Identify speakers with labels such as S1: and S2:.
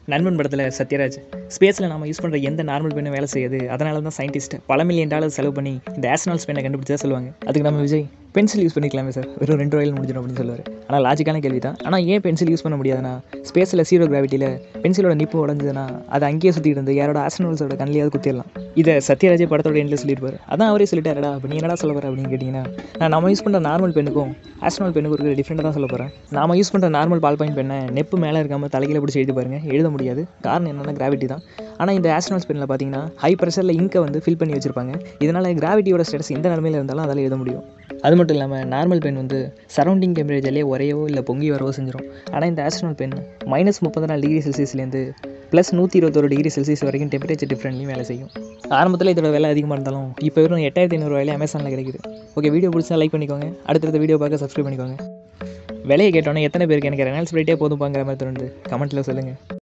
S1: நண்பன் படத்தில் சத்யராஜ் ஸ்பேஸில் நம்ம யூஸ் பண்ணுற எந்த நார்மல் பெண்ணும் வேலை செய்யாது அதனால தான் சயின்டிஸ்ட் பல மில்லியன் டாலர் செலவு பண்ணி இந்த ஆஸ்ட்ரானல்ஸ் பெண்ணை கண்டுபிடிச்சா சொல்லுவாங்க அதுக்கு நம்ம விஜய் பென்சில் யூஸ் பண்ணிக்கலாமே சார் வெறும் ரெண்டு ரூபாயில் முடிஞ்சிடும் அப்படின்னு சொல்லுவார் ஆனால் லாஜிக்கான கேள்வி தான் ஆனால் ஏன் பென்சில் யூஸ் பண்ண முடியாதுன்னா ஸ்பேஸில் ஜீரோ கிராவிட்டியில் பென்சிலோட நிப்பு உடஞ்சதுன்னா அது அங்கேயே சுற்றிட்டு இருந்து யாரோட ஆஸ்ட்ரானல்ஸோட கண்ணிலையாவது குத்திடலாம் இதை சத்யராஜே படத்தோட எண்டில் சொல்லியிருப்பார் அதான் அவரே சொல்லிட்டாரடா அப்போ நீ என்னடா சொல்ல போகிற அப்படின்னு கேட்டிங்கன்னா நான் நம்ம யூஸ் பண்ணுற நார்மல் பெண்ணுக்கும் ஆஸ்ட்ரானல் பெண்ணுக்கும் இருக்கிற டிஃப்ரெண்ட்டாக தான் சொல்ல போகிறேன் நாம யூஸ் பண்ணுற நார்மல் பால் பாயிண்ட் பெண்ணை நெப்பு மேலே இருக்காமல் தலைகீழ பிடிச்சி எழுதி பாருங்க எழுத முடியாது காரணம் என்னன்னா கிராவிட்டி தான் ஆனால் இந்த ஆஸ்ட்ரானல்ஸ் பெண்ணில் பார்த்தீங்கன்னா ஹை ப்ரெஷரில் இங்கை வந்து ஃபில் பண்ணி வச்சிருப்பாங்க இதனால் கிராவிட்டியோட ஸ்டேட்டஸ் எந்த நிலமையில இருந்தாலும் அதால் எழுத முடியும் அது மட்டும் இல்லாமல் நார்மல் பென் வந்து சரௌண்டிங் டெம்பரேச்சர்லேயே உரையவோ இல்லை பொங்கி வரவோ செஞ்சிடும் ஆனால் இந்த ஆஸ்ட்ரானல் பென் மைனஸ் முப்பத்தி நாலு டிகிரி செல்சியஸ்லேருந்து ப்ளஸ் நூற்றி இருபத்தொரு டிகிரி செல்சியஸ் வரைக்கும் டெம்பரேச்சர் டிஃப்ரெண்ட்லையும் வேலை செய்யும் ஆரம்பத்தில் இதோட விலை அதிகமாக இருந்தாலும் இப்போ வெறும் எட்டாயிரத்தி ஐநூறுரூவாயிலே அமேசானில் கிடைக்குது ஓகே வீடியோ பிடிச்சா லைக் பண்ணிக்கோங்க அடுத்தடுத்த வீடியோ பார்க்க சப்ஸ்கிரைப் பண்ணிக்கோங்க விலையை கேட்டோன்னே எத்தனை பேருக்கு எனக்கு ரெனால்ஸ் ரேட்டே போதும்பாங்கிற மாதிரி தோணுது கமெண்ட்டில் சொல்லுங்கள்